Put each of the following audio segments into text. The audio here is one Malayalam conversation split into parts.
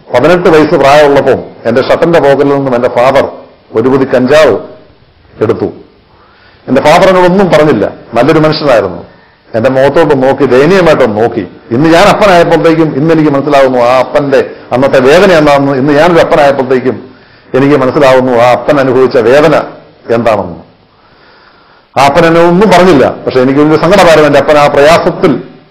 പതിനെട്ട് വയസ്സ് പ്രായമുള്ളപ്പോൾ എന്റെ ഷട്ടന്റെ പോക്കലിൽ നിന്നും എന്റെ ഫാദർ ഒരു പുതി കഞ്ചാവ് എടുത്തു എന്റെ ഫാദർ എന്നോടൊന്നും പറഞ്ഞില്ല നല്ലൊരു മനുഷ്യനായിരുന്നു എന്റെ മുഖത്തോട്ട് നോക്കി ദയനീയമായിട്ടൊന്ന് നോക്കി ഇന്ന് ഞാൻ അപ്പനായപ്പോഴത്തേക്കും ഇന്ന് എനിക്ക് മനസ്സിലാവുന്നു ആ അപ്പന്റെ അന്നത്തെ വേദന എന്താണെന്ന് ഇന്ന് ഞാനൊരു അപ്പനായപ്പോഴത്തേക്കും എനിക്ക് മനസ്സിലാവുന്നു ആ അപ്പൻ അനുഭവിച്ച വേദന എന്താണെന്ന് ആ അപ്പൻ എന്നെ ഒന്നും പറഞ്ഞില്ല പക്ഷെ എനിക്ക് വലിയ സങ്കടമായിരുന്നു എന്റെ അപ്പൻ ആ പ്രയാസത്തിൽ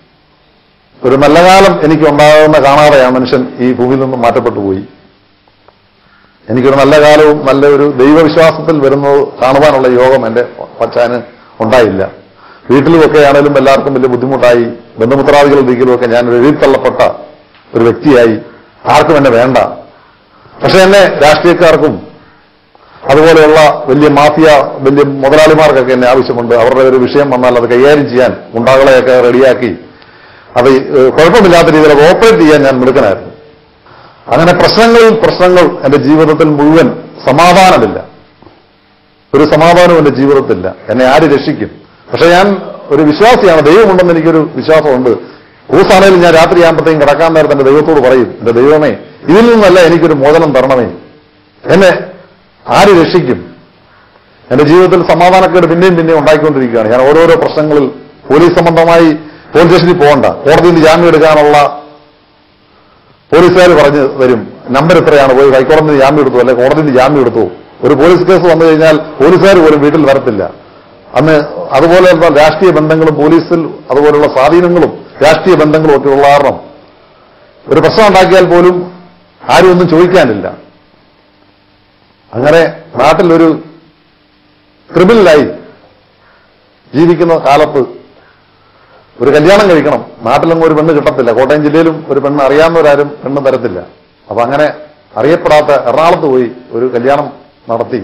ഒരു നല്ല കാലം എനിക്ക് ഉണ്ടാകുന്ന കാണാതെ ആ മനുഷ്യൻ ഈ ഭൂമിയിൽ നിന്നും മാറ്റപ്പെട്ടു പോയി എനിക്കൊരു നല്ല കാലവും നല്ല ഒരു ദൈവവിശ്വാസത്തിൽ വരുന്നത് കാണുവാനുള്ള യോഗം എന്റെ പച്ചാന് ഉണ്ടായില്ല വീട്ടിലുമൊക്കെ ആണെങ്കിലും എല്ലാവർക്കും വലിയ ബുദ്ധിമുട്ടായി ബന്ധുമിത്രാദികൾ ഇരിക്കലുമൊക്കെ ഞാൻ ഒരു എഴുത്തള്ളപ്പെട്ട ഒരു വ്യക്തിയായി ആർക്കും എന്നെ വേണ്ട പക്ഷെ എന്നെ രാഷ്ട്രീയക്കാർക്കും അതുപോലെയുള്ള വലിയ മാഫിയ വലിയ മുതലാളിമാർക്കൊക്കെ എന്നെ ആവശ്യമുണ്ട് അവരുടെ ഒരു വിഷയം വന്നാൽ അത് കൈകാര്യം ചെയ്യാൻ ഗുണ്ടാകളെയൊക്കെ റെഡിയാക്കി അത് ഏഹ്, കുഴപ്പമില്ലാത്ത രീതിയിൽ അത് ഓപ്പറേറ്റ് ചെയ്യാൻ ഞാൻ മിടുക്കനായിരുന്നു അങ്ങനെ പ്രശ്നങ്ങളിൽ പ്രശ്നങ്ങൾ എന്റെ ജീവിതത്തിൽ മുഴുവൻ സമാധാനമില്ല ഒരു സമാധാനവും എന്റെ ജീവിതത്തിലില്ല എന്നെ ആര് രക്ഷിക്കും പക്ഷെ ഞാൻ ഒരു വിശ്വാസിയാണ് ദൈവമുണ്ടെന്ന് എനിക്കൊരു വിശ്വാസമുണ്ട് ഊസാണേലും ഞാൻ രാത്രി ആകുമ്പോഴത്തേക്കും കിടക്കാൻ നേരത്തെ എന്റെ ദൈവത്തോട് പറയും എന്റെ ദൈവമേ ഇതിൽ നിന്നല്ല എനിക്കൊരു മോചനം തരണമേ എന്നെ ആര് രക്ഷിക്കും എന്റെ ജീവിതത്തിൽ സമാധാനക്കേട് പിന്നെയും പിന്നെയും ഉണ്ടായിക്കൊണ്ടിരിക്കുകയാണ് ഞാൻ ഓരോരോ പ്രശ്നങ്ങളിൽ പോലീസ് സംബന്ധമായി പോലീസ് സ്റ്റേഷനിൽ പോകണ്ട കോടതിയിൽ നിന്ന് ജാമ്യം എടുക്കാനുള്ള പോലീസുകാർ പറഞ്ഞു തരും നമ്പർ എത്രയാണ് പോയി ഹൈക്കോടതിയിൽ നിന്ന് ജാമ്യം എടുത്തു അല്ലെ കോടതിയിൽ നിന്ന് ജാമ്യം എടുത്തു ഒരു പോലീസ് കേസ് വന്നു കഴിഞ്ഞാൽ പോലീസുകാർ പോലും വീട്ടിൽ വരത്തില്ല അന്ന് അതുപോലെ രാഷ്ട്രീയ ബന്ധങ്ങളും പോലീസിൽ അതുപോലുള്ള സ്വാധീനങ്ങളും രാഷ്ട്രീയ ബന്ധങ്ങളും ഒക്കെ ഉള്ള കാരണം ഒരു പ്രശ്നം ഉണ്ടാക്കിയാൽ പോലും ആരും ഒന്നും ചോദിക്കാനില്ല അങ്ങനെ നാട്ടിലൊരു ക്രിമിനലായി ജീവിക്കുന്ന കാലത്ത് ഒരു കല്യാണം കഴിക്കണം നാട്ടിലൊന്നും ഒരു പെണ്ണ് കിട്ടത്തില്ല കോട്ടയം ജില്ലയിലും ഒരു പെണ്ണ് അറിയാവുന്നവരാരും പെണ്ണ് തരത്തില്ല അപ്പൊ അങ്ങനെ അറിയപ്പെടാത്ത എറണാകുളത്ത് പോയി ഒരു കല്യാണം നടത്തി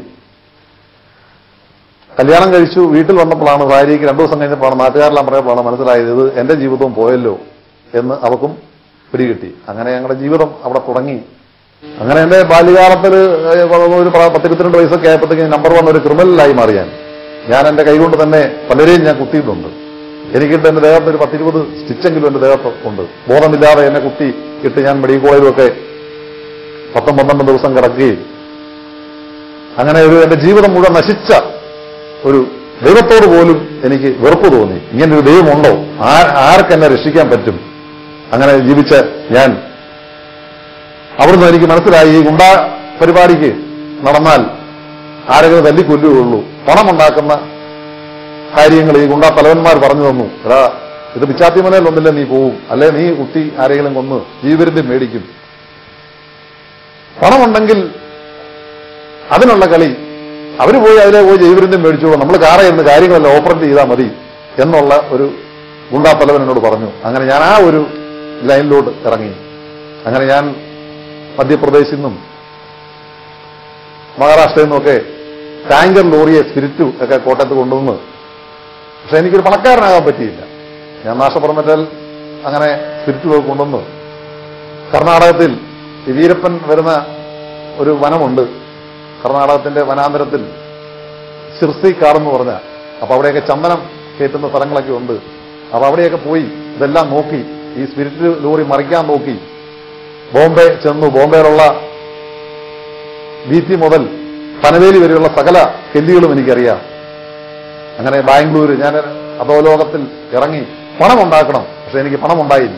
കല്യാണം കഴിച്ചു വീട്ടിൽ വന്നപ്പോഴാണ് ഭാര്യയ്ക്ക് രണ്ടു ദിവസം കഴിഞ്ഞപ്പോഴാണ് നാട്ടുകാരെല്ലാം പറയുമ്പോഴാണ് മനസ്സിലായത് ഇത് എന്റെ ജീവിതവും പോയല്ലോ എന്ന് അവക്കും പിടികിട്ടി അങ്ങനെ ഞങ്ങളുടെ ജീവിതം അവിടെ തുടങ്ങി അങ്ങനെ എന്റെ ബാല്യകാലത്തിൽ ഒരു പ- പത്തിരുപത്തിരണ്ട് വയസ്സൊക്കെ ആയപ്പോഴത്തേക്ക് നമ്പർ വൺ ഒരു ക്രിമിനലായി മാറിയാൻ ഞാൻ എന്റെ കൈകൊണ്ട് തന്നെ പലരെയും ഞാൻ കുത്തിയിട്ടുണ്ട് എനിക്കിട്ട് എന്റെ ദേഹത്ത് ഒരു പത്തിരുപത് സ്റ്റിച്ചെങ്കിലും എന്റെ ദേഹത്ത് ഉണ്ട് ബോധമില്ലാതെ എന്നെ കുത്തി ഇട്ട് ഞാൻ മെഡിക്കൽ കോളേജിലൊക്കെ പത്തും പന്ത്രണ്ട് ദിവസം കിടക്കുകയും അങ്ങനെ ഒരു എന്റെ ജീവിതം മുഴുവൻ നശിച്ച ഒരു ദൈവത്തോട് പോലും എനിക്ക് വെറുപ്പ് തോന്നി ഇങ്ങനെ ഒരു ദൈവമുണ്ടോ ആ- ആർക്ക് എന്നെ രക്ഷിക്കാൻ പറ്റും അങ്ങനെ ജീവിച്ച ഞാൻ അവിടുന്ന് എനിക്ക് മനസ്സിലായി ഈ ഗുണ്ടാ പരിപാടിക്ക് നടന്നാൽ ആരെങ്കിലും തല്ലിക്കൊല്ലുകയുള്ളൂ പണമുണ്ടാക്കുന്ന കാര്യങ്ങൾ ഈ ഗുണ്ടാ തലവന്മാർ പറഞ്ഞു തന്നു എടാ ഇത് പിച്ചാത്തിമനയിൽ ഒന്നില്ല നീ പോവും അല്ലെ നീ കുത്തി ആരെങ്കിലും കൊന്ന് ജീവരുന്തി മേടിക്കും പണമുണ്ടെങ്കിൽ അതിനുള്ള കളി അവര് പോയി അതിലെ പോയി ജൈവരുന്തി മേടിച്ചോളൂ നമ്മൾ കാറേ എന്ന് കാര്യങ്ങളെല്ലാം ഓപ്പറേറ്റ് ചെയ്താൽ മതി എന്നുള്ള ഒരു ഗുണ്ടാ തലവൻ എന്നോട് പറഞ്ഞു അങ്ങനെ ഞാൻ ആ ഒരു ലൈനിലോട്ട് ഇറങ്ങി അങ്ങനെ ഞാൻ മധ്യപ്രദേശിൽ നിന്നും മഹാരാഷ്ട്രയിൽ നിന്നൊക്കെ ടാങ്കർ ലോറിയെ സ്പിരിറ്റ് ഒക്കെ കോട്ടയത്ത് കൊണ്ടുവന്ന് പക്ഷെ എനിക്കൊരു പണക്കാരനാകാൻ പറ്റിയില്ല ഞാൻ നാശപ്പുറമെറ്റാൽ അങ്ങനെ സ്പിരിറ്റ് കൊണ്ടുവന്ന് കർണാടകത്തിൽ ഈ വീരപ്പൻ വരുന്ന ഒരു വനമുണ്ട് കർണാടകത്തിന്റെ വനാന്തരത്തിൽ ശിർസിക്കാർ എന്ന് പറഞ്ഞ അപ്പൊ അവിടെയൊക്കെ ചന്ദനം കയറ്റുന്ന സ്ഥലങ്ങളൊക്കെ ഉണ്ട് അപ്പൊ അവിടെയൊക്കെ പോയി ഇതെല്ലാം നോക്കി ഈ സ്പിരിറ്റ് ലോറി മറിക്കാൻ നോക്കി ബോംബെ ചെന്നു ബോംബെയിലുള്ള ബി പി മുതൽ പനവേലി വരെയുള്ള സകല കെല്ലികളും എനിക്കറിയാം അങ്ങനെ ബാംഗ്ലൂര് ഞാൻ അധോലോകത്തിൽ ഇറങ്ങി പണം ഉണ്ടാക്കണം പക്ഷെ എനിക്ക് പണം ഉണ്ടായില്ല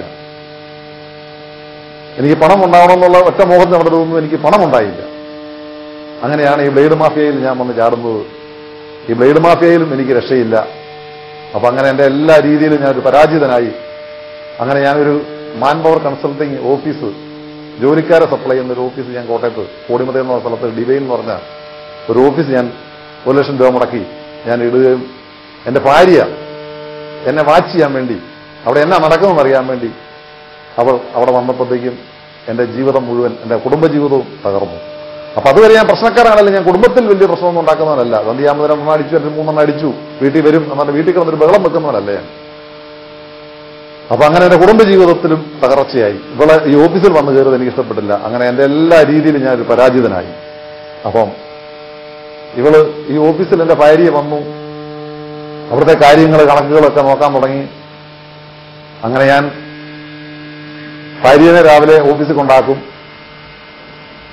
എനിക്ക് പണം ഉണ്ടാവണമെന്നുള്ള ഒറ്റ മോഹത്തിൽ നടന്നതൊന്നും എനിക്ക് പണം ഉണ്ടായില്ല അങ്ങനെയാണ് ഈ ബ്ലേഡ് മാഫിയയിൽ ഞാൻ വന്ന് ചാടുന്നത് ഈ ബ്ലേഡ് മാഫിയയിലും എനിക്ക് രക്ഷയില്ല അപ്പൊ അങ്ങനെ എന്റെ എല്ലാ രീതിയിലും ഞാനൊരു പരാജിതനായി അങ്ങനെ ഞാനൊരു മാൻ പവർ കൺസൾട്ടിങ് ഓഫീസ് ജോലിക്കാരെ സപ്ലൈ ചെയ്യുന്ന ഒരു ഓഫീസ് ഞാൻ കോട്ടയത്ത് കോടിമത എന്ന സ്ഥലത്ത് ഡിവൈൻ എന്ന് പറഞ്ഞ ഒരു ഓഫീസ് ഞാൻ ഒരു ലക്ഷം രൂപ മുടക്കി ഞാൻ ഇടുകയും എന്റെ ഭാര്യ എന്നെ വാച്ച് ചെയ്യാൻ വേണ്ടി അവിടെ എന്നാ നടക്കുമെന്ന് അറിയാൻ വേണ്ടി അവൾ അവിടെ വന്നപ്പോഴത്തേക്കും എന്റെ ജീവിതം മുഴുവൻ എന്റെ കുടുംബജീവിതവും തകർന്നു അപ്പൊ അതുവരെ ഞാൻ പ്രശ്നക്കാരാണല്ലോ ഞാൻ കുടുംബത്തിൽ വലിയ പ്രശ്നമൊന്നും ഉണ്ടാക്കുന്നവനല്ല സന്ധ്യാമതരം ഒന്ന് അടിച്ചു രണ്ട് മൂന്നെണ്ണം അടിച്ചു വീട്ടിൽ വരും എന്നിട്ട് വീട്ടിൽ കിടന്നൊരു ബഹളം വെക്കുന്നവനല്ല ഞാൻ അപ്പൊ അങ്ങനെ എന്റെ കുടുംബജീവിതത്തിലും തകർച്ചയായി ഇവിടെ ഈ ഓഫീസിൽ വന്നു കയറുന്നത് എനിക്ക് ഇഷ്ടപ്പെട്ടില്ല അങ്ങനെ എന്റെ എല്ലാ രീതിയിലും ഞാനൊരു പരാജിതനായി അപ്പം ഇവള് ഈ ഓഫീസിൽ എന്റെ ഭാര്യ വന്നു അവിടുത്തെ കാര്യങ്ങൾ കണക്കുകളൊക്കെ നോക്കാൻ തുടങ്ങി അങ്ങനെ ഞാൻ ഭാര്യനെ രാവിലെ ഓഫീസിൽ കൊണ്ടാക്കും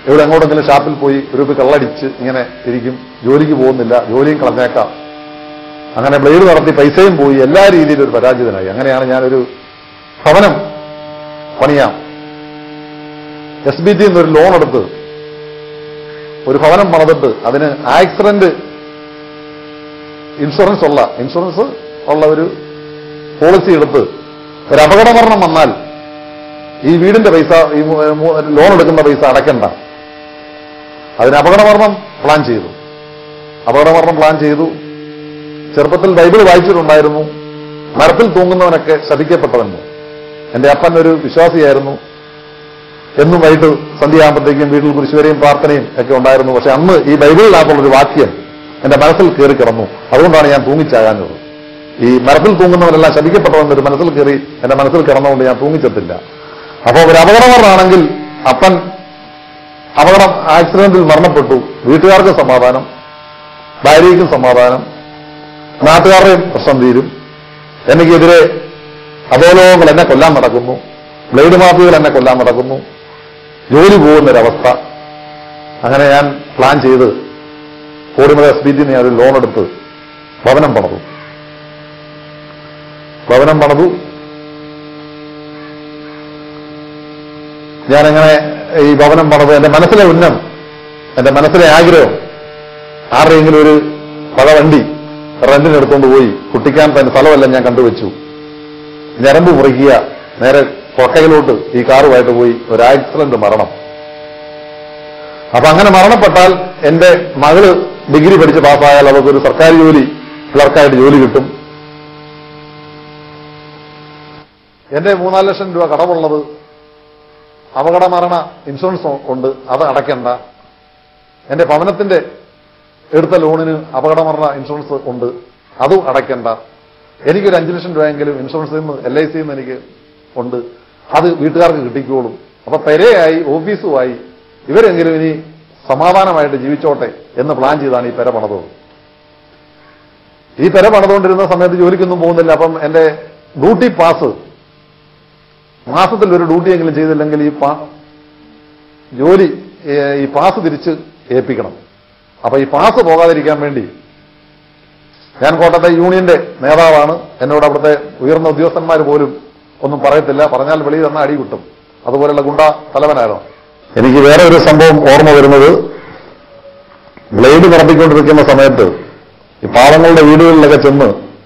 ഇവിടെ എങ്ങോട്ടെങ്കിലും ഷാപ്പിൽ പോയി ഒരു കുപ്പി കള്ളടിച്ച് ഇങ്ങനെ ഇരിക്കും ജോലിക്ക് പോകുന്നില്ല ജോലിയും കളഞ്ഞേക്കാം അങ്ങനെ ബ്ലേഡ് നടത്തി പൈസയും പോയി എല്ലാ രീതിയിലും ഒരു പരാജിതനായി അങ്ങനെയാണ് ഞാനൊരു ഭവനം പണിയാം എസ് ബി ടി എന്നൊരു ലോൺ എടുത്ത് ഒരു ഭവനം പണിതിട്ട് അതിന് ആക്സിഡന്റ് ഇൻഷുറൻസ് ഉള്ള ഇൻഷുറൻസ് ഉള്ള ഒരു പോളിസി എടുത്ത് ഒരു അപകട മരണം വന്നാൽ ഈ വീടിന്റെ പൈസ ഈ മു- മു- ലോൺ എടുക്കുന്ന പൈസ അടയ്ക്കണ്ട അതിന് അപകട മരണം പ്ലാൻ ചെയ്തു അപകട മരണം പ്ലാൻ ചെയ്തു ചെറുപ്പത്തിൽ ബൈബിൾ വായിച്ചിട്ടുണ്ടായിരുന്നു മരത്തിൽ തൂങ്ങുന്നവനൊക്കെ ശപിക്കപ്പെട്ടവന് എന്റെ അപ്പൻ ഒരു വിശ്വാസിയായിരുന്നു എന്നും വൈകിട്ട് സന്ധ്യയാകുമ്പോഴത്തേക്കും വീട്ടിൽ കുരിശുവരെയും പ്രാർത്ഥനയും ഒക്കെ ഉണ്ടായിരുന്നു പക്ഷെ അന്ന് ഈ ബൈബിളിനകത്തുള്ളൊരു വാക്യം എന്റെ മനസ്സിൽ കയറി കിടന്നു അതുകൊണ്ടാണ് ഞാൻ തൂങ്ങിച്ചാകാഞ്ഞത് ഈ മരത്തിൽ തൂങ്ങുന്നവരെല്ലാം ശപിക്കപ്പെട്ടവൻ ഒരു മനസ്സിൽ കയറി എന്റെ മനസ്സിൽ കിടന്നുകൊണ്ട് ഞാൻ തൂങ്ങിച്ചെത്തില്ല അപ്പോൾ ഒരു അപകടമരണമാണെങ്കിൽ അപ്പൻ അപകടം ആക്സിഡന്റിൽ മരണപ്പെട്ടു വീട്ടുകാർക്ക് സമാധാനം ഭാര്യയ്ക്കും സമാധാനം നാട്ടുകാരുടെയും പ്രശ്നം തീരും എനിക്കെതിരെ അധോലോകങ്ങൾ എന്നെ കൊല്ലാൻ നടക്കുന്നു ബ്ലേഡ് മാഫിയകൾ എന്നെ കൊല്ലാൻ നടക്കുന്നു ജോലി പോകുന്നൊരവസ്ഥ അങ്ങനെ ഞാൻ പ്ലാൻ ചെയ്ത് കോടിമല എസ് ബി ടിന്ന് ഞാൻ ഒരു ലോൺ എടുത്ത് ഭവനം പണിതു ഭവനം പണിതു ഞാനങ്ങനെ ഈ ഭവനം പണിത് എന്റെ മനസ്സിലെ ഉന്നം എന്റെ മനസ്സിലെ ആഗ്രഹം ആരുടെയെങ്കിലും ഒരു പഴവണ്ടി റെന്റിന് എടുത്തുകൊണ്ട് പോയി കുട്ടിക്കാൻ തന്നെ സ്ഥലമെല്ലാം ഞാൻ കണ്ടുവച്ചു ഞരമ്പ് മുറിക്കുക നേരെ കൊക്കയിലോട്ട് ഈ കാറുമായിട്ട് പോയി ഒരു ആക്സിഡന്റ് മരണം അപ്പൊ അങ്ങനെ മരണപ്പെട്ടാൽ എന്റെ മകള് ഡിഗ്രി പഠിച്ച് പാസ്സായാൽ അവർക്ക് ഒരു സർക്കാർ ജോലി ക്ലർക്കായിട്ട് ജോലി കിട്ടും എന്റെ മൂന്നാല് ലക്ഷം രൂപ കടമുള്ളത് അപകട മരണ ഇൻഷുറൻസ് ഉണ്ട് അത് അടയ്ക്കണ്ട എന്റെ ഭവനത്തിന്റെ എടുത്ത ലോണിന് അപകട മരണ ഇൻഷുറൻസ് ഉണ്ട് അതും അടയ്ക്കണ്ട എനിക്കൊരു അഞ്ചു ലക്ഷം രൂപയെങ്കിലും ഇൻഷുറൻസിൽ നിന്ന് എൽ ഐ സിയിൽ നിന്ന് എനിക്ക് ഉണ്ട് അത് വീട്ടുകാർക്ക് കിട്ടിക്കോളും അപ്പൊ പെരയായി ഓഫീസുമായി ഇവരെങ്കിലും ഇനി സമാധാനമായിട്ട് ജീവിച്ചോട്ടെ എന്ന് പ്ലാൻ ചെയ്താണ് ഈ പെര പണിതത് ഈ പെര പണിതുകൊണ്ടിരുന്ന സമയത്ത് ജോലിക്കൊന്നും പോകുന്നില്ല അപ്പം എന്റെ ഡ്യൂട്ടി പാസ് മാസത്തിൽ ഒരു ഡ്യൂട്ടിയെങ്കിലും ചെയ്തില്ലെങ്കിൽ ഈ പാ ജോലി ഏ, ഈ പാസ് തിരിച്ച് ഏൽപ്പിക്കണം അപ്പൊ ഈ പാസ് പോകാതിരിക്കാൻ വേണ്ടി ഞാൻ കോട്ടയത്തെ യൂണിയന്റെ നേതാവാണ് എന്നോട് അവിടുത്തെ ഉയർന്ന ഉദ്യോഗസ്ഥന്മാർ പോലും ഒന്നും പറയത്തില്ല പറഞ്ഞാൽ വെളിയിൽ തന്ന അടി കിട്ടും അതുപോലെയുള്ള ഗുണ്ട തലവനായിരുന്നു എനിക്ക് വേറെ ഒരു സംഭവം ഓർമ്മ വരുന്നത് ബ്ലേഡ് നടത്തിക്കൊണ്ടിരിക്കുന്ന സമയത്ത് ഈ പാവങ്ങളുടെ വീടുകളിലൊക്കെ ചെന്ന്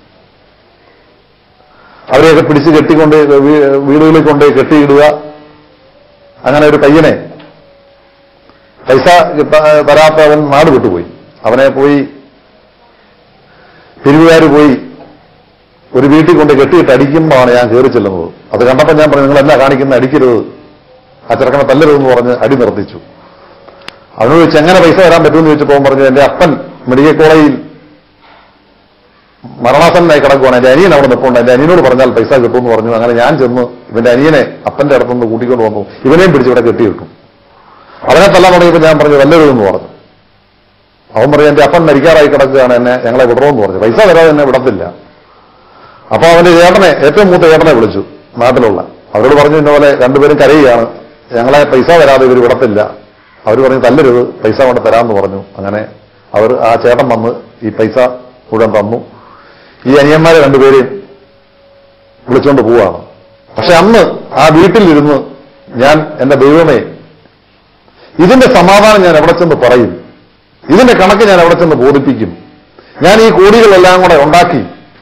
അവരെയൊക്കെ പിടിച്ച് കെട്ടിക്കൊണ്ട് വീ- വീടുകളിൽ കൊണ്ട് കെട്ടിയിടുക അങ്ങനെ ഒരു പയ്യനെ പൈസ കിട്ട- തരാത്ത അവൻ നാട് വിട്ടുപോയി അവനെ പോയി പിരിവുകാർ പോയി ഒരു വീട്ടിൽ കൊണ്ട് കെട്ടിയിട്ട് അടിക്കുമ്പോഴാണ് ഞാൻ കയറി ചെല്ലുന്നത് അത് കണ്ടപ്പോൾ ഞാൻ പറഞ്ഞു നിങ്ങൾ എന്നാ കാണിക്കുന്ന അടിക്കരുത് ആ ചെറുക്കനെ തല്ലരുതെന്ന് പറഞ്ഞ് അടി നിർത്തിച്ചു അവനോട് ചോദിച്ചു എങ്ങനെ പൈസ തരാൻ പറ്റുമെന്ന് ചോദിച്ചപ്പോൾ അവൻ പറഞ്ഞു എന്റെ അപ്പൻ മെഡിക്കൽ കോളേജിൽ മരണാസനായി കിടക്കുവാണ് എന്റെ അനിയൻ അവിടെ നിൽപ്പുണ്ട് എന്റെ അനിയനോട് പറഞ്ഞാൽ പൈസ കിട്ടുമെന്ന് പറഞ്ഞു അങ്ങനെ ഞാൻ ചെന്ന് ഇവന്റെ അനിയനെ അപ്പന്റെ അടുത്തുനിന്ന് കൂട്ടിക്കൊണ്ട് വന്നു ഇവനെയും പിടിച്ച് ഇവിടെ കെട്ടിയിട്ടു അവനെ തല്ലാൻ തുടങ്ങിയപ്പോൾ ഞാൻ പറഞ്ഞു വല്ലരുതെന്ന് പറഞ്ഞു അവൻ പറഞ്ഞു എന്റെ അപ്പൻ മരിക്കാറായി കിടക്കുകയാണ് എന്നെ ഞങ്ങളെ വിടണമെന്ന് പറഞ്ഞു പൈസ തരാതെ എന്നെ വിടത്തില്ല അപ്പൊ അവന്റെ ചേട്ടനെ ഏറ്റവും മൂത്ത ചേട്ടനെ വിളിച്ചു നാട്ടിലുള്ള അവരോട് പറഞ്ഞു ഇന്നപോലെ രണ്ടുപേരും കരയുകയാണ് ഞങ്ങളെ പൈസ തരാതെ ഇവർ വിടത്തില്ല അവർ പറഞ്ഞു തല്ലരുത് പൈസ കൊണ്ട് തരാമെന്ന് പറഞ്ഞു അങ്ങനെ അവർ ആ ചേട്ടൻ വന്ന് ഈ പൈസ മുഴുവൻ തന്നു ഈ അനിയന്മാരെ രണ്ടുപേരെയും വിളിച്ചുകൊണ്ട് പോവാണ് പക്ഷെ അന്ന് ആ വീട്ടിലിരുന്ന് ഞാൻ എന്റെ ദൈവമേ ഇതിന്റെ സമാധാനം ഞാൻ എവിടെ ചെന്ന് പറയും ഇതിന്റെ കണക്ക് ഞാൻ എവിടെ ചെന്ന് ബോധിപ്പിക്കും ഞാൻ ഈ കോടികളെല്ലാം കൂടെ ഉണ്ടാക്കി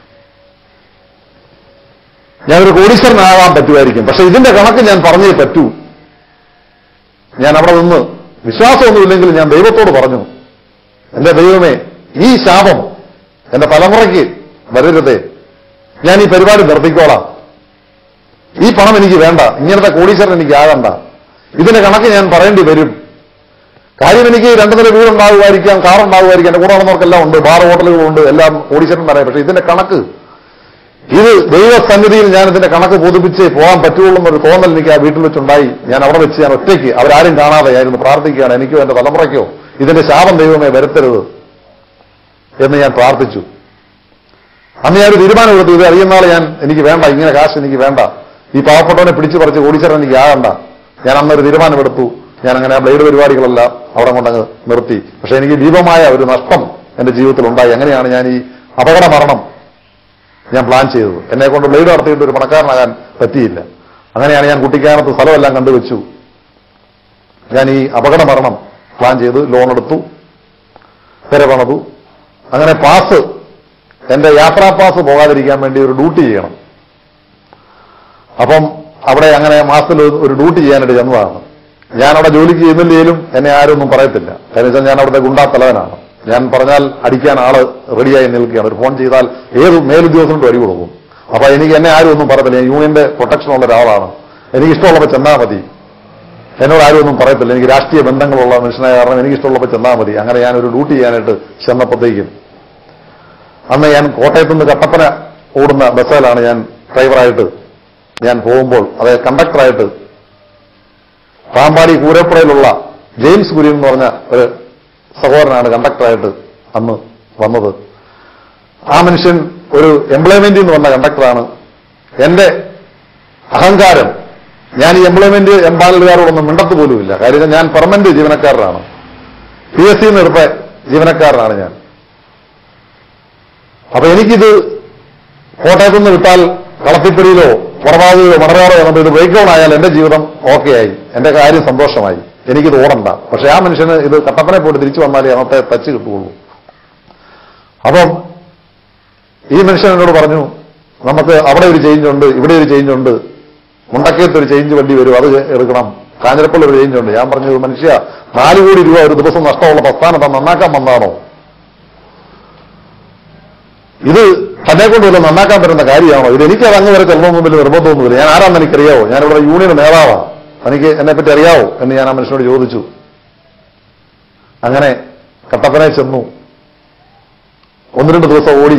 ഞാനൊരു കോടീശ്വരനാകാൻ പറ്റുമായിരിക്കും പക്ഷെ ഇതിന്റെ കണക്ക് ഞാൻ പറഞ്ഞേ പറ്റൂ ഞാൻ അവിടെ നിന്ന് വിശ്വാസമൊന്നുമില്ലെങ്കിൽ ഞാൻ ദൈവത്തോട് പറഞ്ഞു എന്റെ ദൈവമേ ഈ ശാപം എന്റെ തലമുറയ്ക്ക് വരരുതേ ഞാൻ ഈ പരിപാടി നിർത്തിക്കോളാം ഈ പണം എനിക്ക് വേണ്ട ഇങ്ങനത്തെ കോടീശ്വരൻ എനിക്ക് ആകണ്ട ഇതിന്റെ കണക്ക് ഞാൻ പറയേണ്ടി വരും കാര്യം എനിക്ക് രണ്ടു നില വീടുണ്ടാകുമായിരിക്കാം കാറുണ്ടാകുമായിരിക്കാം എന്റെ കൂടെ നടന്നവർക്കെല്ലാം ഉണ്ട് ബാർ ഹോട്ടലുകളുണ്ട് എല്ലാം കോടീശ്വരന്മാരായി പക്ഷെ ഇതിന്റെ കണക്ക് ഇത് ദൈവസന്നിധിയിൽ ഞാൻ ഇതിന്റെ കണക്ക് ബോധിപ്പിച്ച് പോകാൻ പറ്റുള്ളൂ എന്നൊരു തോന്നൽ എനിക്ക് ആ വീട്ടിൽ വെച്ചുണ്ടായി ഞാൻ അവിടെ വെച്ച് ഞാൻ ഒറ്റയ്ക്ക് അവരാരും കാണാതെയായിരുന്നു പ്രാർത്ഥിക്കുകയാണ് എനിക്കോ എന്റെ തലമുറയ്ക്കോ ഇതിന്റെ ശാപം ദൈവമേ വരുത്തരുത് എന്ന് ഞാൻ പ്രാർത്ഥിച്ചു അന്ന് ഞാൻ ഒരു തീരുമാനം എടുത്തു ഇത് അറിയുന്ന ആളെ ഞാൻ എനിക്ക് വേണ്ട ഇങ്ങനെ കാശ് എനിക്ക് വേണ്ട ഈ പാവപ്പെട്ടവനെ പിടിച്ചു പറിച്ച് കോടീശ്വരൻ എനിക്ക് ആകണ്ട ഞാൻ അന്നൊരു തീരുമാനമെടുത്തു ഞാൻ അങ്ങനെ ആ ബ്ലേഡ് പരിപാടികളെല്ലാം അവിടെ കൊണ്ടങ്ങ് നിർത്തി പക്ഷെ എനിക്ക് ദീപമായ ഒരു നഷ്ടം എന്റെ ജീവിതത്തിൽ ഉണ്ടായി അങ്ങനെയാണ് ഞാൻ ഈ അപകട മരണം ഞാൻ പ്ലാൻ ചെയ്തത് എന്നെ കൊണ്ട് ബ്ലേഡ് നടത്തിയിട്ട് ഒരു പണക്കാരനാകാൻ പറ്റിയില്ല അങ്ങനെയാണ് ഞാൻ കുട്ടിക്കാനത്ത് സ്ഥലമെല്ലാം കണ്ടുവച്ചു ഞാൻ ഈ അപകട മരണം പ്ലാൻ ചെയ്ത് ലോൺ എടുത്തു പെര പണതു അങ്ങനെ പാസ് എന്റെ യാത്രാ പാസ് പോകാതിരിക്കാൻ വേണ്ടി ഒരു ഡ്യൂട്ടി ചെയ്യണം അപ്പം അവിടെ അങ്ങനെ മാസത്തിൽ ഒരു ഡ്യൂട്ടി ചെയ്യാനായിട്ട് ചെന്നതാണ് ഞാൻ അവിടെ ജോലിക്ക് ചെയ്യുന്നില്ലെങ്കിലും എന്നെ ആരും ഒന്നും പറയത്തില്ല കാര്യം വെച്ചാൽ ഞാൻ അവിടുത്തെ ഗുണ്ടാ തലവനാണ് ഞാൻ പറഞ്ഞാൽ അടിക്കാൻ ആള് റെഡിയായി നിൽക്കുകയാണ് ഒരു ഫോൺ ചെയ്താൽ ഏത് മേലുദ്യോഗസ്ഥനും അടി കൊടുക്കും അപ്പൊ എനിക്ക് എന്നെ ആരും ഒന്നും പറയത്തില്ല ഞാൻ യൂണിയന്റെ പ്രൊട്ടക്ഷൻ ഉള്ള ഒരാളാണ് എനിക്ക് ഇഷ്ടമുള്ളപ്പോൾ ചെന്നാൽ മതി എന്നോട് ആരും ഒന്നും പറയത്തില്ല എനിക്ക് രാഷ്ട്രീയ ബന്ധങ്ങളുള്ള മനുഷ്യനായ കാരണം എനിക്ക് ഇഷ്ടമുള്ളപ്പോൾ ചെന്നാൽ മതി അങ്ങനെ ഞാൻ ഒരു ഡ്യൂട്ടി ചെയ്യാനായിട്ട് ചെന്നപ്പോഴത്തേക്കും അന്ന് ഞാൻ കോട്ടയത്ത് നിന്ന് കട്ടപ്പന ഓടുന്ന ബസ്സിലാണ് ഞാൻ ഡ്രൈവറായിട്ട് ഞാൻ പോകുമ്പോൾ അതായത് കണ്ടക്ടറായിട്ട് പാമ്പാടി കൂരപ്പുറയിലുള്ള ജെയിംസ് കുര്യൻ എന്ന് പറഞ്ഞ ഒരു സഹോദരനാണ് കണ്ടക്ടറായിട്ട് അന്ന് വന്നത് ആ മനുഷ്യൻ ഒരു എംപ്ലോയ്മെന്റിൽ നിന്ന് വന്ന കണ്ടക്ടറാണ് എന്റെ അഹങ്കാരം ഞാൻ ഈ എംപ്ലോയ്മെന്റ് എംപാനലുകാരോടൊന്നും മിണ്ടത്ത് പോലുമില്ല കാര്യം ഞാൻ പെർമനന്റ് ജീവനക്കാരനാണ് പി എസ് സിന്ന് എടുത്ത ജീവനക്കാരനാണ് ഞാൻ അപ്പൊ എനിക്കിത് കോട്ടയത്തു നിന്ന് വിട്ടാൽ കളത്തിപ്പടിയിലോ വടവാതിയിലോ മണരാറോ എന്നപ്പോൾ ഇത് ബ്രേക്ക് ഡൗൺ ആയാൽ എന്റെ ജീവിതം ഓക്കെ ആയി എന്റെ കാര്യം സന്തോഷമായി എനിക്കിത് ഓടണ്ട പക്ഷെ ആ മനുഷ്യന് ഇത് കട്ടപ്പനെ പോയിട്ട് തിരിച്ചു വന്നാലേ അന്നത്തെ ടച്ച് കിട്ടുകയുള്ളൂ അപ്പം ഈ മനുഷ്യൻ എന്നോട് പറഞ്ഞു നമുക്ക് അവിടെ ഒരു ചേഞ്ച് ഉണ്ട് ഇവിടെ ഒരു ചേഞ്ച് ഉണ്ട് മുണ്ടക്കയത്ത് ഒരു ചേഞ്ച് വണ്ടി വരും അത് എടുക്കണം കാഞ്ഞിരപ്പള്ളി ഒരു ചേഞ്ച് ഉണ്ട് ഞാൻ പറഞ്ഞു മനുഷ്യ നാല് കോടി രൂപ ഒരു ദിവസം നഷ്ടമുള്ള പ്രസ്ഥാനത്തെ നന്നാക്കാൻ വന്നാണോ ഇത് തന്നെ കൊണ്ട് വല്ല നന്നാക്കാൻ പറ്റുന്ന കാര്യമാണോ ഇത് എനിക്ക് അത് അങ്ങ് വരെ ചെല്ലണമെന്നും വലിയ നിർബന്ധമൊന്നുമില്ല ഞാൻ ആരാണെന്ന് എനിക്കറിയാവോ ഞാൻ ഇവിടെ യൂണിയൻ നേതാവാണ് എനിക്ക് എന്നെപ്പറ്റി അറിയാവോ എന്ന് ഞാൻ ആ മനുഷ്യനോട് ചോദിച്ചു അങ്ങനെ കട്ടപ്പനെ ചെന്നു ഒന്ന് രണ്ട് ദിവസം ഓടി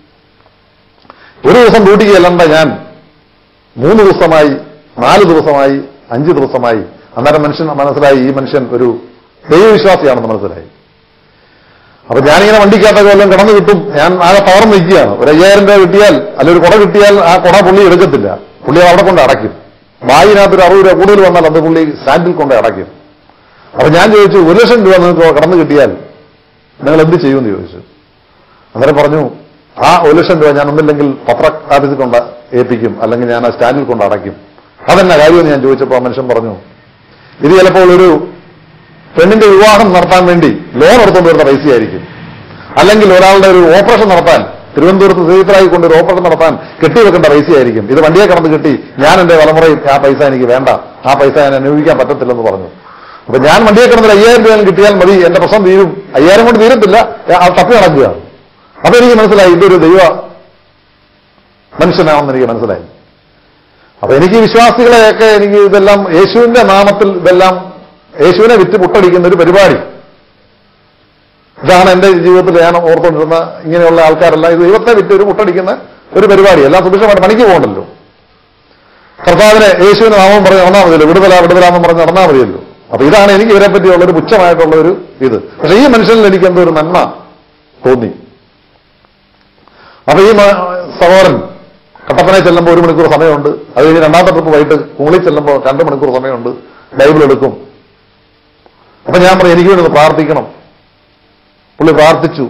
ഒരു ദിവസം ഡ്യൂട്ടിക്ക് ചെല്ലണ്ട ഞാൻ മൂന്ന് ദിവസമായി നാല് ദിവസമായി അഞ്ച് ദിവസമായി അന്നേരം മനുഷ്യൻ മനസ്സിലായി ഈ മനുഷ്യൻ ഒരു ദൈവവിശ്വാസിയാണെന്ന് മനസ്സിലായി അപ്പൊ ഞാനിങ്ങനെ വണ്ടിക്കകത്തൊക്കെ വല്ലതും കിടന്നു കിട്ടും ഞാൻ ആകെ തളർന്ന് നിൽക്കുകയാണ് ഒരു അയ്യായിരം രൂപ കിട്ടിയാൽ അല്ലെങ്കിൽ ഒരു കുട കിട്ടിയാൽ ആ കുട പുള്ളി എടുക്കത്തില്ല പുള്ളി അത് അവിടെ കൊണ്ട് അടയ്ക്കും വായിനകത്ത് ഒരു അറുപത് രൂപ കൂടുതൽ വന്നാൽ അത് പുള്ളി സ്റ്റാൻഡിൽ കൊണ്ട് അടയ്ക്കും അപ്പൊ ഞാൻ ചോദിച്ചു ഒരു ലക്ഷം രൂപ നിങ്ങൾക്ക് കടന്നു കിട്ടിയാൽ നിങ്ങൾ എന്ത് ചെയ്യുമെന്ന് ചോദിച്ചു അന്നേരം പറഞ്ഞു ആ ഒരു ലക്ഷം രൂപ ഞാൻ ഒന്നില്ലെങ്കിൽ പത്ര ഓഫീസിൽ കൊണ്ട് ഏൽപ്പിക്കും അല്ലെങ്കിൽ ഞാൻ ആ സ്റ്റാൻഡിൽ കൊണ്ട് അടയ്ക്കും അതെന്നാ കാര്യമെന്ന് ഞാൻ ചോദിച്ചപ്പോൾ ആ മനുഷ്യൻ പറഞ്ഞു ഇത് ചിലപ്പോൾ ഒരു പെണ്ണിന്റെ വിവാഹം നടത്താൻ വേണ്ടി ലോൺ എടുത്തുകൊണ്ട് വരുന്ന പൈസയായിരിക്കും അല്ലെങ്കിൽ ഒരാളുടെ ഒരു ഓപ്പറേഷൻ നടത്താൻ തിരുവനന്തപുരത്ത് ശ്രീത്രായി കൊണ്ട് ഒരു ഓപ്പറേഷൻ നടത്താൻ കെട്ടിവെക്കേണ്ട പൈസയായിരിക്കും ഇത് വണ്ടിയെ കടന്ന് കിട്ടി ഞാൻ എന്റെ തലമുറയിൽ ആ പൈസ എനിക്ക് വേണ്ട ആ പൈസ ഞാൻ അനുഭവിക്കാൻ പറ്റത്തില്ലെന്ന് പറഞ്ഞു അപ്പൊ ഞാൻ വണ്ടിയെ കിടന്നിൽ അയ്യായിരം രൂപ കിട്ടിയാൽ മതി എന്റെ പ്രശ്നം തീരും അയ്യായിരം കൊണ്ട് തീരത്തില്ല ആ തപ്പി നടക്കുകയാണ് അപ്പൊ എനിക്ക് മനസ്സിലായി ഇതൊരു ദൈവ മനുഷ്യനാണെന്ന് എനിക്ക് മനസ്സിലായി അപ്പൊ എനിക്ക് വിശ്വാസികളെയൊക്കെ എനിക്ക് ഇതെല്ലാം യേശുവിന്റെ നാമത്തിൽ ഇതെല്ലാം യേശുവിനെ വിറ്റ് പുട്ടടിക്കുന്ന ഒരു പരിപാടി ഇതാണ് എന്റെ ജീവിതത്തിൽ ഞാൻ ഓർത്തുകൊണ്ടിരുന്ന ഇങ്ങനെയുള്ള ആൾക്കാരെല്ലാം ഇത് ദൈവത്തെ വിറ്റ് ഒരു പുട്ടടിക്കുന്ന ഒരു പരിപാടി എല്ലാം സുഭിക്ഷമായിട്ട് പണിക്ക് പോകണ്ടല്ലോ കർത്താവിനെ യേശുവിന്റെ നാമം പറഞ്ഞ് നടന്നാൽ മതിയല്ലോ വിടുതല വിടുതലാന്നും പറഞ്ഞ് നടന്നാൽ മതിയല്ലോ അപ്പൊ ഇതാണ് എനിക്ക് ഇവരെ പറ്റിയുള്ള ഒരു പുച്ഛമായിട്ടുള്ള ഒരു ഇത് പക്ഷെ ഈ മനുഷ്യനിൽ എനിക്ക് എന്തോ ഒരു നന്മ തോന്നി അപ്പൊ ഈ മ- സഹോദരൻ കട്ടപ്പനയിൽ ചെല്ലുമ്പോൾ ഒരു മണിക്കൂർ സമയമുണ്ട് അത് കഴിഞ്ഞ് രണ്ടാമത്തെ ട്രിപ്പ് വൈകിട്ട് കുളി ചെല്ലുമ്പോൾ രണ്ട് മണിക്കൂർ സമയമുണ്ട് ബൈബിൾ എടുക്കും അപ്പൊ ഞാൻ പറഞ്ഞു എനിക്ക് വേണ്ടി ഒന്ന് പ്രാർത്ഥിക്കണം പുള്ളി പ്രാർത്ഥിച്ചു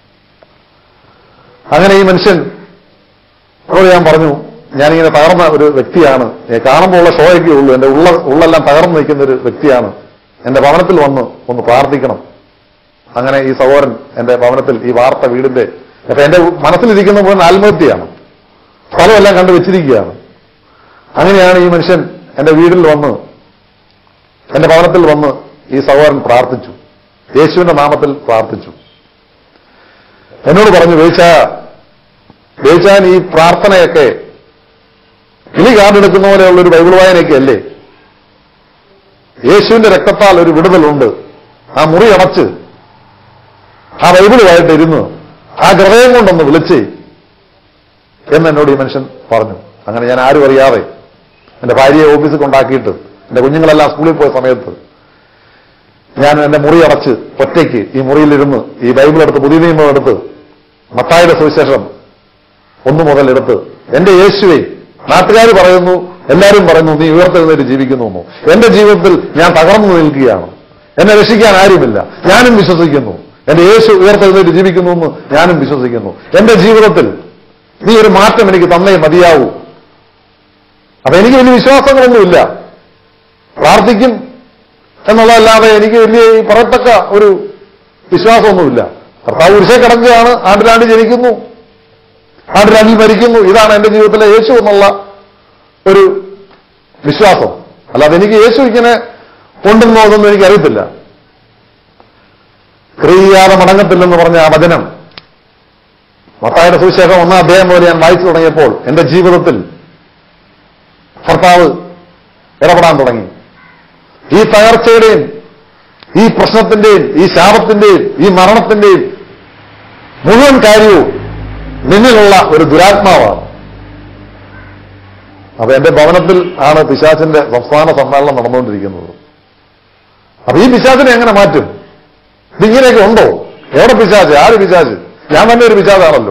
അങ്ങനെ ഈ മനുഷ്യൻ അവരോട് ഞാൻ പറഞ്ഞു ഞാനിങ്ങനെ തകർന്ന ഒരു വ്യക്തിയാണ് ഏ, കാണുമ്പോൾ ഉള്ള ഷോയൊക്കെ ഉള്ളൂ എന്റെ ഉള്ള ഉള്ളെല്ലാം തകർന്നു നിൽക്കുന്ന ഒരു വ്യക്തിയാണ് എന്റെ ഭവനത്തിൽ വന്ന് ഒന്ന് പ്രാർത്ഥിക്കണം അങ്ങനെ ഈ സഹോദരൻ എന്റെ ഭവനത്തിൽ ഈ വാർത്ത വീടിന്റെ അപ്പൊ എന്റെ മനസ്സിലിരിക്കുന്ന മുഴുവൻ ആത്മഹത്യയാണ് സ്ഥലമെല്ലാം കണ്ടു വെച്ചിരിക്കുകയാണ് അങ്ങനെയാണ് ഈ മനുഷ്യൻ എന്റെ വീട്ടിൽ വന്ന് എന്റെ ഭവനത്തിൽ വന്ന് ഈ സഹോദരൻ പ്രാർത്ഥിച്ചു യേശുവിന്റെ നാമത്തിൽ പ്രാർത്ഥിച്ചു എന്നോട് പറഞ്ഞു വേച്ച വേച്ചാൻ ഈ പ്രാർത്ഥനയൊക്കെ കിളി കാർഡെടുക്കുന്ന പോലെയുള്ള ഒരു ബൈബിൾ വായനയൊക്കെ അല്ലേ യേശുവിന്റെ രക്തത്താൽ ഒരു വിടുതലുണ്ട് ആ മുറി അടച്ച് ആ ബൈബിളുമായിട്ട് ഇരുന്ന് ആ ഹൃദയം കൊണ്ടൊന്ന് വിളിച്ചേ എന്ന് എന്നോട് ഈ മനുഷ്യൻ പറഞ്ഞു അങ്ങനെ ഞാൻ ആരും അറിയാതെ എന്റെ ഭാര്യയെ ഓഫീസിൽ കൊണ്ടാക്കിയിട്ട് എന്റെ കുഞ്ഞുങ്ങളെല്ലാം സ്കൂളിൽ പോയ സമയത്ത് ഞാൻ എന്റെ മുറി അടച്ച് ഒറ്റയ്ക്ക് ഈ മുറിയിലിരുന്ന് ഈ ബൈബിൾ എടുത്ത് പുതിയ നിയമം എടുത്ത് മത്തായുടെ സുവിശേഷം ഒന്നു മുതൽ എടുത്ത് എന്റെ യേശുവെ നാട്ടുകാർ പറയുന്നു എല്ലാവരും പറയുന്നു നീ ഉയർത്തെഴുന്നേറ്റ് ജീവിക്കുന്നു എന്ന്. എന്റെ ജീവിതത്തിൽ ഞാൻ തകർന്നു നിൽക്കുകയാണ് എന്നെ രക്ഷിക്കാൻ ആരുമില്ല ഞാനും വിശ്വസിക്കുന്നു എന്റെ യേശു ഉയർത്തെഴുന്നേറ്റ് ജീവിക്കുന്നു എന്ന് ഞാനും വിശ്വസിക്കുന്നു എന്റെ ജീവിതത്തിൽ നീ ഒരു മാറ്റം എനിക്ക് തന്നേ മതിയാവൂ അപ്പൊ എനിക്ക് വലിയ വിശ്വാസങ്ങളൊന്നുമില്ല പ്രാർത്ഥിക്കും എന്നുള്ളതല്ലാതെ എനിക്ക് വലിയ ഈ പറയത്തക്ക ഒരു വിശ്വാസമൊന്നുമില്ല കർത്താവ് കുരിശേ കിടക്കുകയാണ് ആണ്ടിലാണ്ട് ജനിക്കുന്നു ആണ്ടിലാണ്ടിൽ മരിക്കുന്നു ഇതാണ് എന്റെ ജീവിതത്തിലെ യേശു എന്നുള്ള ഒരു വിശ്വാസം അല്ലാതെ എനിക്ക് യേശു ഇങ്ങനെ ഉണ്ടെന്നോ അതൊന്നും എനിക്കറിയത്തില്ല ക്രിയാതെ മടങ്ങത്തില്ലെന്ന് പറഞ്ഞ ആ വചനം മത്തായുടെ സുവിശേഷം ഒന്നാം അധ്യായം പോലെ ഞാൻ വായിച്ചു തുടങ്ങിയപ്പോൾ എന്റെ ജീവിതത്തിൽ ഭർത്താവ് ഇടപെടാൻ തുടങ്ങി ഈ തകർച്ചയുടെയും ഈ പ്രശ്നത്തിന്റെയും ഈ ശാപത്തിന്റെയും ഈ മരണത്തിന്റെയും മുഴുവൻ കാര്യവും നിന്നിലുള്ള ഒരു ദുരാത്മാവാണ് അപ്പൊ എന്റെ ഭവനത്തിൽ ആണ് പിശാചിന്റെ സംസ്ഥാന സമ്മേളനം നടന്നുകൊണ്ടിരിക്കുന്നത് അപ്പൊ ഈ പിശാചിനെ എങ്ങനെ മാറ്റും ഇതിങ്ങനെയൊക്കെ ഉണ്ടോ എവിടെ പിശാച് ആര് പിശാച് ഞാൻ തന്നെ ഒരു പിശാചാണല്ലോ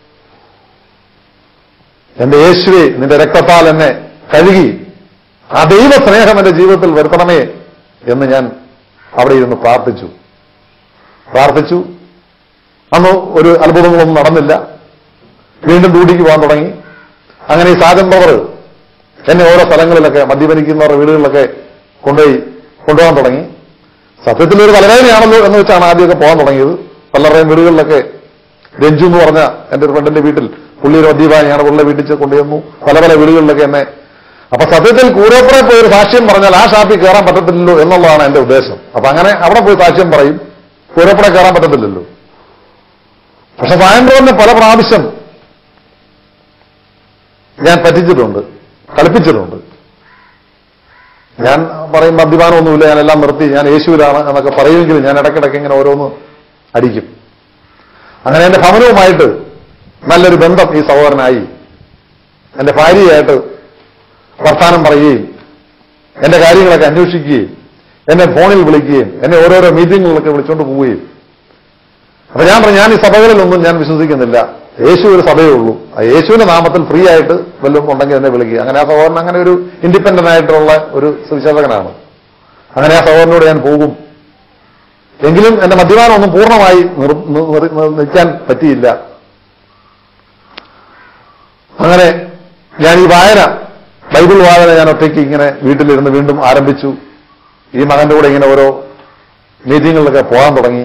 എന്റെ യേശുവെ നിന്റെ രക്തത്താൽ എന്നെ കഴുകി ആ ദൈവ സ്നേഹം എന്റെ ജീവിതത്തിൽ വരുത്തണമേ എന്ന് ഞാൻ അവിടെ ഇരുന്ന് പ്രാർത്ഥിച്ചു പ്രാർത്ഥിച്ചു അന്ന് ഒരു അത്ഭുതങ്ങളൊന്നും നടന്നില്ല വീണ്ടും ഡ്യൂട്ടിക്ക് പോകാൻ തുടങ്ങി അങ്ങനെ ഈ സാജൻ പവർ എന്നെ ഓരോ സ്ഥലങ്ങളിലൊക്കെ മദ്യപനിക്കുന്നവരുടെ വീടുകളിലൊക്കെ കൊണ്ടുപോയി കൊണ്ടുപോകാൻ തുടങ്ങി സത്യത്തിൽ ഒരു തലവേദനയാണല്ലോ എന്ന് വെച്ചാണ് ആദ്യമൊക്കെ പോകാൻ തുടങ്ങിയത് പലരുടെയും വീടുകളിലൊക്കെ രഞ്ജു എന്ന് പറഞ്ഞ എന്റെ ഒരു ഫ്രണ്ടിന്റെ വീട്ടിൽ പുള്ളി ഒരു മദ്യപാനിയാണ് പുള്ളിയെ വീട്ടിൽ കൊണ്ടുവന്നു പല പല വീടുകളിലൊക്കെ എന്നെ അപ്പൊ സത്യത്തിൽ കൂരപ്പുറ പോയി ഒരു സാക്ഷ്യം പറഞ്ഞാൽ ആ ഷാപ്പിൽ കയറാൻ പറ്റത്തില്ലല്ലോ എന്നുള്ളതാണ് എന്റെ ഉദ്ദേശം അപ്പൊ അങ്ങനെ അവിടെ പോയി സാക്ഷ്യം പറയും കൂരപ്പുറ കയറാൻ പറ്റത്തില്ലല്ലോ പക്ഷെ സായന്ത്രവനെ പല പ്രാവശ്യം ഞാൻ പറ്റിച്ചിട്ടുണ്ട് കളിപ്പിച്ചിട്ടുണ്ട് ഞാൻ പറയും മദ്യപാനമൊന്നുമില്ല ഞാൻ എല്ലാം നിർത്തി ഞാൻ യേശുവിലാണ് എന്നൊക്കെ പറയുമെങ്കിലും ഞാൻ ഇടയ്ക്കിടയ്ക്ക് ഇങ്ങനെ ഓരോന്ന് അടിക്കും അങ്ങനെ എന്റെ ഭവനവുമായിട്ട് നല്ലൊരു ബന്ധം ഈ സഹോദരനായി എന്റെ ഭാര്യയായിട്ട് വർത്താനം പറയുകയും എന്റെ കാര്യങ്ങളൊക്കെ അന്വേഷിക്കുകയും എന്നെ ഫോണിൽ വിളിക്കുകയും എന്നെ ഓരോരോ മീറ്റിങ്ങുകളിലൊക്കെ വിളിച്ചുകൊണ്ട് പോവുകയും അപ്പൊ ഞാൻ പറഞ്ഞു ഞാൻ ഈ സഭകളിലൊന്നും ഞാൻ വിശ്വസിക്കുന്നില്ല യേശു ഒരു സഭയേ ഉള്ളൂ ആ യേശുവിന്റെ നാമത്തിൽ ഫ്രീ ആയിട്ട് വല്ലതും ഉണ്ടെങ്കിൽ എന്നെ വിളിക്കുക അങ്ങനെ ആ സഹോദരൻ അങ്ങനെ ഒരു ഇൻഡിപെൻഡന്റ് ആയിട്ടുള്ള ഒരു സുവിശേഷകനാണ് അങ്ങനെ ആ സഹോദരനോട് ഞാൻ പോകും എങ്കിലും എന്റെ മദ്യപാനം ഒന്നും പൂർണ്ണമായി നിർ- നി- നിർ- നി- നിൽക്കാൻ പറ്റിയില്ല അങ്ങനെ ഞാൻ ഈ വായന ബൈബിൾ വായന ഞാൻ ഒറ്റയ്ക്ക് ഇങ്ങനെ വീട്ടിലിരുന്ന് വീണ്ടും ആരംഭിച്ചു ഈ മകന്റെ കൂടെ ഇങ്ങനെ ഓരോ മീറ്റിങ്ങുകളിലൊക്കെ പോകാൻ തുടങ്ങി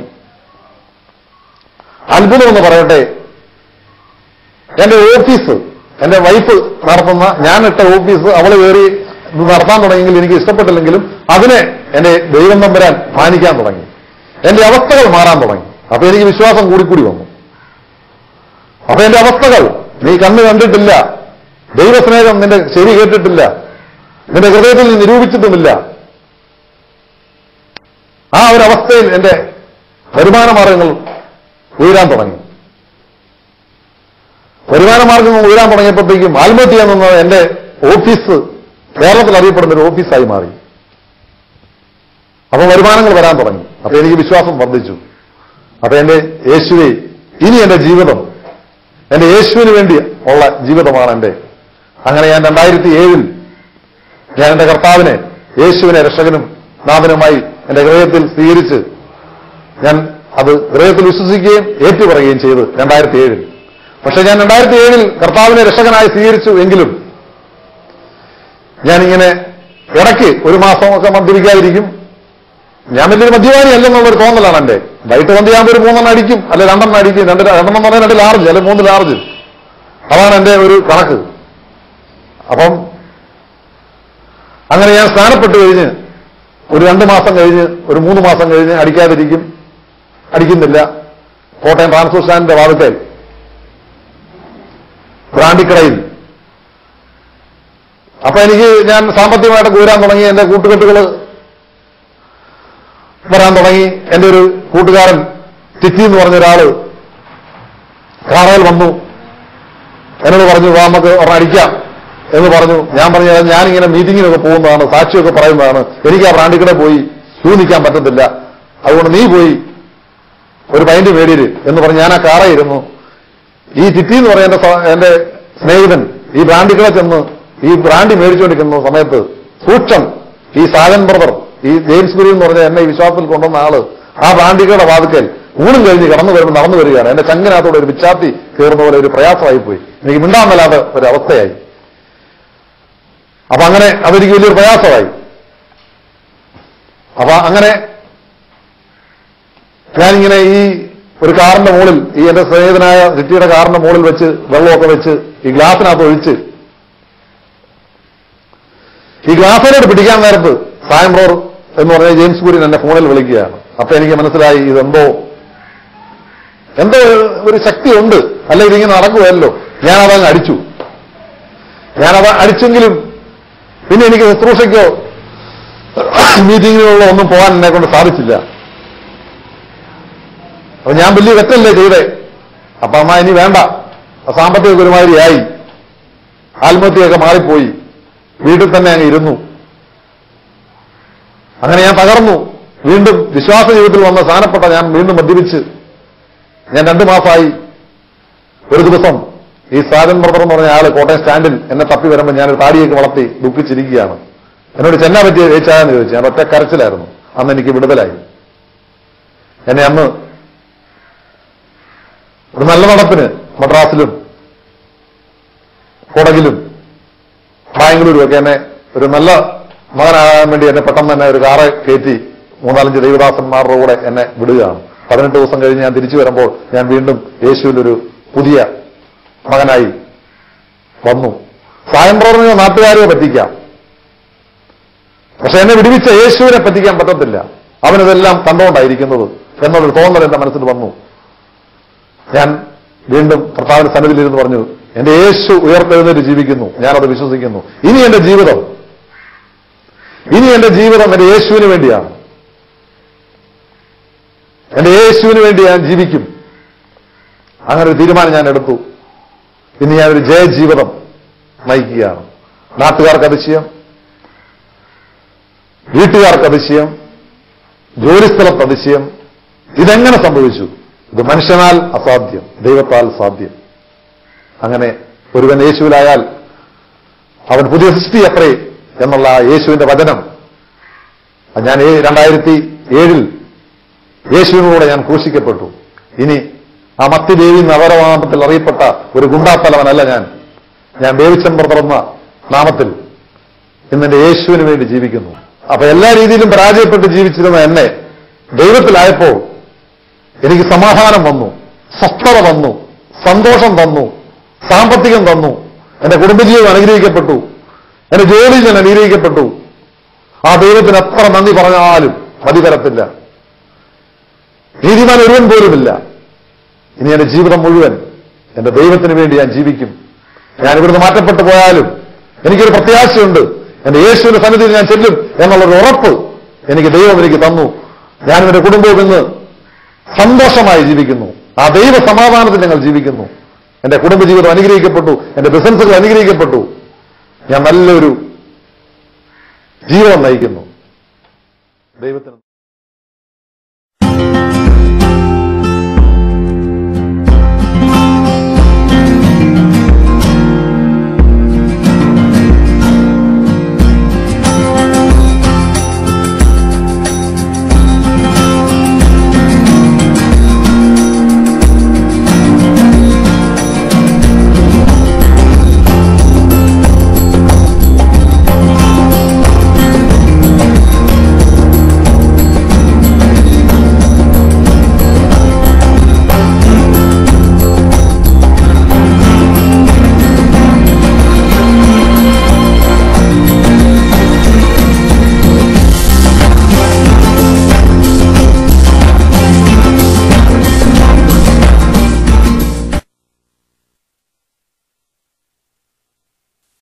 അത്ഭുതം എന്ന് പറയട്ടെ എന്റെ ഓഫീസ് എന്റെ വൈഫ് നടത്തുന്ന ഞാൻ ഇട്ട ഓഫീസ് അവള് കയറി ഇത് നടത്താൻ തുടങ്ങിയെങ്കിൽ എനിക്ക് ഇഷ്ടപ്പെട്ടില്ലെങ്കിലും അതിനെ എന്റെ ദൈവം തമ്പരാൻ മാനിക്കാൻ തുടങ്ങി എന്റെ അവസ്ഥകൾ മാറാൻ തുടങ്ങി അപ്പൊ എനിക്ക് വിശ്വാസം കൂടിക്കൂടി വന്നു അപ്പൊ എന്റെ അവസ്ഥകൾ നീ കണ്ണ് കണ്ടിട്ടില്ല ദൈവസ്നേഹം നിന്റെ ചെവി കേട്ടിട്ടില്ല നിന്റെ ഹൃദയത്തിൽ നീ നിരൂപിച്ചിട്ടുമില്ല ആ ഒരു അവസ്ഥയിൽ എന്റെ വരുമാന മാർഗങ്ങൾ ഉയരാൻ തുടങ്ങി വരുമാന മാർഗങ്ങൾ ഉയരാൻ തുടങ്ങിയപ്പോഴത്തേക്കും ആത്മഹത്യ ചെയ്യാൻ നിന്നത് എന്റെ ഓഫീസ് കേരളത്തിൽ അറിയപ്പെടുന്ന ഒരു ഓഫീസായി മാറി അപ്പൊ വരുമാനങ്ങൾ വരാൻ തുടങ്ങി അപ്പൊ എനിക്ക് വിശ്വാസം വർദ്ധിച്ചു അപ്പൊ എന്റെ യേശുവെ ഇനി എന്റെ ജീവിതം എന്റെ യേശുവിന് വേണ്ടി ഉള്ള ജീവിതമാണ് എന്റെ അങ്ങനെ ഞാൻ രണ്ടായിരത്തി ഏഴിൽ ഞാൻ എന്റെ കർത്താവിനെ യേശുവിനെ രക്ഷകനും നാഥനുമായി എന്റെ ഹൃദയത്തിൽ സ്വീകരിച്ച് ഞാൻ അത് ഹൃദയത്തിൽ വിശ്വസിക്കുകയും ഏറ്റുപറയുകയും ചെയ്തു രണ്ടായിരത്തി ഏഴിൽ പക്ഷെ ഞാൻ രണ്ടായിരത്തി ഏഴിൽ കർത്താവിനെ രക്ഷകനായി സ്വീകരിച്ചു എങ്കിലും ഞാനിങ്ങനെ ഇടയ്ക്ക് ഒരു മാസമൊക്കെ മദ്യപിക്കാതിരിക്കും ഞാൻ വലിയൊരു മദ്യപാനി അല്ലെന്നുള്ളൊരു തോന്നലാണ് എന്റെ വൈകിട്ട് മദ്യയാകുമ്പോൾ ഒരു മൂന്നെണ്ണം അടിക്കും അല്ലെ രണ്ടെണ്ണം അടിക്കും രണ്ട് രണ്ടെണ്ണം പറഞ്ഞാൽ രണ്ട് ലാർജ് അല്ലെ മൂന്ന് ലാർജ് അതാണ് എന്റെ ഒരു കണക്ക് അപ്പം അങ്ങനെ ഞാൻ സ്നാനപ്പെട്ട് കഴിഞ്ഞ് ഒരു രണ്ട് മാസം കഴിഞ്ഞ് ഒരു മൂന്ന് മാസം കഴിഞ്ഞ് അടിക്കാതിരിക്കും അടിക്കുന്നില്ല കോട്ടയം ട്രാൻസ്പോർട്ട് സ്റ്റാൻഡിന്റെ വാദത്തേൽ ബ്രാണ്ടിക്കടയിൽ അപ്പൊ എനിക്ക് ഞാൻ സാമ്പത്തികമായിട്ട് കൂരാൻ തുടങ്ങി എന്റെ കൂട്ടുകെട്ടുകൾ വരാൻ തുടങ്ങി എന്റെ ഒരു കൂട്ടുകാരൻ ടിറ്റി എന്ന് പറഞ്ഞ ഒരാള് കാറയിൽ വന്നു എന്നോട് പറഞ്ഞു വാ നമുക്ക് ഒരെണ്ണം അടിക്കാം എന്ന് പറഞ്ഞു ഞാൻ പറഞ്ഞു "അത് ഞാനിങ്ങനെ മീറ്റിങ്ങിനൊക്കെ പോകുന്നതാണ് സാക്ഷിയൊക്കെ പറയുന്നതാണ് എനിക്ക് ആ ബ്രാണ്ടിക്കട പോയി ക്യൂ നിൽക്കാൻ പറ്റത്തില്ല അതുകൊണ്ട് നീ പോയി ഒരു പൈന്റ് മേടിയിര് എന്ന് പറഞ്ഞ് ഞാൻ ആ കാറയിരുന്നു ഈ ചിറ്റി എന്ന് പറയുന്ന എന്റെ സ- എന്റെ സ്നേഹിതൻ ഈ ബ്രാണ്ടിക്കട ചെന്ന് ഈ ബ്രാൻഡി മേടിച്ചുകൊണ്ടിരിക്കുന്ന സമയത്ത് സൂക്ഷം ഈ സാജൻ ബ്രദർ ഈ ജെയിംസ് ഗുരു എന്ന് പറഞ്ഞ എന്നെ ഈ വിശ്വാസത്തിൽ കൊണ്ടുവന്ന ആള് ആ ബ്രാൻഡികളുടെ വാതുക്കൽ ഊണും കഴിഞ്ഞ് കടന്നു വരുമ്പോൾ നടന്നു വരികയാണ് എന്റെ ചങ്ങനകത്തോടെ ഒരു വിച്ചാത്തി കയറുന്ന പോലെ ഒരു പ്രയാസമായി പോയി എനിക്ക് മിണ്ടാൻ മേലാത്ത ഒരു അവസ്ഥയായി അപ്പൊ അങ്ങനെ അതെനിക്ക് വലിയൊരു പ്രയാസമായി അപ്പൊ അങ്ങനെ ഞാനിങ്ങനെ ഈ ഒരു കാറിന്റെ മുകളിൽ ഈ എന്റെ സ്നേഹിതനായ സിറ്റിയുടെ കാറിന്റെ മുകളിൽ വെച്ച് വെള്ളമൊക്കെ വെച്ച് ഈ ഗ്ലാസിനകത്ത് ഒഴിച്ച് ഈ ഗ്ലാസ്സിനോട് പിടിക്കാൻ നേരത്ത് സായം ബ്രോർ എന്ന് പറഞ്ഞ ജെയിംസ് കുര്യൻ എന്നെ ഫോണിൽ വിളിക്കുകയാണ് അപ്പൊ എനിക്ക് മനസ്സിലായി ഇതെന്തോ എന്തോ ഒരു ശക്തി ഉണ്ട് അല്ല ഇതിങ്ങനെ നടക്കുമല്ലോ ഞാനതങ്ങ് അടിച്ചു ഞാനത് അടിച്ചെങ്കിലും പിന്നെ എനിക്ക് ശുശ്രൂഷയ്ക്കോ മീറ്റിങ്ങിനുള്ള ഒന്നും പോകാൻ എന്നെ കൊണ്ട് സാധിച്ചില്ല അപ്പൊ ഞാൻ വലിയ തെറ്റല്ലേ ചെയ്തേ അപ്പൊ അമ്മ ഇനി വേണ്ട സാമ്പത്തിക ഒരുമാതിരിയായി ആത്മഹത്യയൊക്കെ മാറിപ്പോയി വീട്ടിൽ തന്നെ അങ്ങ് ഇരുന്നു അങ്ങനെ ഞാൻ തകർന്നു വീണ്ടും വിശ്വാസ ജീവിതത്തിൽ വന്ന സ്ഥാനപ്പെട്ട ഞാൻ വീണ്ടും മദ്യപിച്ച് ഞാൻ രണ്ടു മാസമായി ഒരു ദിവസം ഈ സാജൻ ബ്രദർ എന്ന് പറഞ്ഞ ആള് കോട്ടയം സ്റ്റാൻഡിൽ എന്നെ തപ്പി വരുമ്പോൾ ഞാനൊരു താടിയൊക്കെ വളർത്തി ദുഃഖിച്ചിരിക്കുകയാണ് എന്നോട് ചെന്നാ പറ്റിയ ജയിച്ചാന്ന് ചോദിച്ചു ഞാൻ ഒറ്റ കരച്ചിലായിരുന്നു അന്ന് എനിക്ക് വിടുതലായി എന്നെ അന്ന് ഒരു നല്ല നടപ്പിന് മദ്രാസിലും കൊടകിലും ബാംഗ്ലൂരും ഒക്കെ എന്നെ ഒരു നല്ല മകനാകാൻ വേണ്ടി എന്നെ പെട്ടെന്ന് തന്നെ ഒരു കാറ് കയറ്റി മൂന്നാലഞ്ച് ദൈവദാസന്മാരുടെ കൂടെ എന്നെ വിടുകയാണ് പതിനെട്ട് ദിവസം കഴിഞ്ഞ് ഞാൻ തിരിച്ചു വരുമ്പോൾ ഞാൻ വീണ്ടും യേശുവിലൊരു പുതിയ മകനായി വന്നു സായം പ്രവർത്തന നാട്ടുകാരെ പറ്റിക്കാം പക്ഷെ എന്നെ വിടുവിച്ച യേശുവിനെ പറ്റിക്കാൻ പറ്റത്തില്ല അവനിതെല്ലാം കണ്ടുകൊണ്ടായിരിക്കുന്നത് എന്നുള്ളൊരു തോന്നൽ എന്റെ മനസ്സിൽ വന്നു ഞാൻ വീണ്ടും കർത്താവിന്റെ സന്നിധിയിലിരുന്ന് പറഞ്ഞു എന്റെ യേശു ഉയർത്തെഴുന്നേറ്റ് ജീവിക്കുന്നു ഞാനത് വിശ്വസിക്കുന്നു ഇനി എന്റെ ജീവിതം ഇനി എന്റെ ജീവിതം എന്റെ യേശുവിന് വേണ്ടിയാണ് എന്റെ യേശുവിന് വേണ്ടി ഞാൻ ജീവിക്കും അങ്ങനെ ഒരു തീരുമാനം ഞാൻ എടുത്തു ഇനി ഞാനൊരു ജയജീവിതം നയിക്കുകയാണ് നാട്ടുകാർക്ക് അതിശയം വീട്ടുകാർക്ക് അതിശയം ജോലിസ്ഥലത്ത് അതിശയം ഇതെങ്ങനെ സംഭവിച്ചു ഇത് മനുഷ്യനാൽ അസാധ്യം ദൈവത്താൽ സാധ്യം അങ്ങനെ ഒരുവൻ യേശുവിലായാൽ അവൻ പുതിയ സൃഷ്ടി അത്രേ എന്നുള്ള ആ യേശുവിന്റെ വചനം അത് ഞാൻ ഏ- രണ്ടായിരത്തി ഏഴിൽ യേശുവിനോടെ ഞാൻ ക്രൂശിക്കപ്പെട്ടു ഇനി ആ മത്തിദേവി നവരനാമത്തിൽ അറിയപ്പെട്ട ഒരു ഗുണ്ടാത്തലവനല്ല ഞാൻ ഞാൻ ദേവിച്ചമ്പർ തുറന്ന നാമത്തിൽ ഇന്നെന്റെ യേശുവിന് വേണ്ടി ജീവിക്കുന്നു അപ്പൊ എല്ലാ രീതിയിലും പരാജയപ്പെട്ട് ജീവിച്ചിരുന്ന എന്നെ ദൈവത്തിലായപ്പോൾ എനിക്ക് സമാധാനം വന്നു സ്വസ്ഥത വന്നു സന്തോഷം തന്നു സാമ്പത്തികം തന്നു എന്റെ കുടുംബജീവിതം അനുഗ്രഹിക്കപ്പെട്ടു എന്റെ ജോലി ഞാൻ അനുഗ്രഹിക്കപ്പെട്ടു ആ ദൈവത്തിന് എത്ര നന്ദി പറഞ്ഞാലും മതി തരത്തില്ല നീതിമാൻ ഒരുവൻ പോലുമില്ല ഇനി എന്റെ ജീവിതം മുഴുവൻ എന്റെ ദൈവത്തിന് വേണ്ടി ഞാൻ ജീവിക്കും ഞാൻ ഇവിടുന്ന് മാറ്റപ്പെട്ടു പോയാലും എനിക്കൊരു പ്രത്യാശയുണ്ട് എന്റെ യേശുവിന്റെ സന്നിധിയിൽ ഞാൻ ചെല്ലും എന്നുള്ളൊരു ഉറപ്പ് എനിക്ക് ദൈവം എനിക്ക് തന്നു ഞാനും എന്റെ കുടുംബവും ഇന്ന് സന്തോഷമായി ജീവിക്കുന്നു ആ ദൈവ സമാധാനത്തിൽ ഞങ്ങൾ ജീവിക്കുന്നു എന്റെ കുടുംബജീവിതം അനുഗ്രഹിക്കപ്പെട്ടു എന്റെ ബിസിനസ്സുകൾ അനുഗ്രഹിക്കപ്പെട്ടു ഞാൻ നല്ലൊരു ജീവിതം നയിക്കുന്നു ദൈവത്തിന്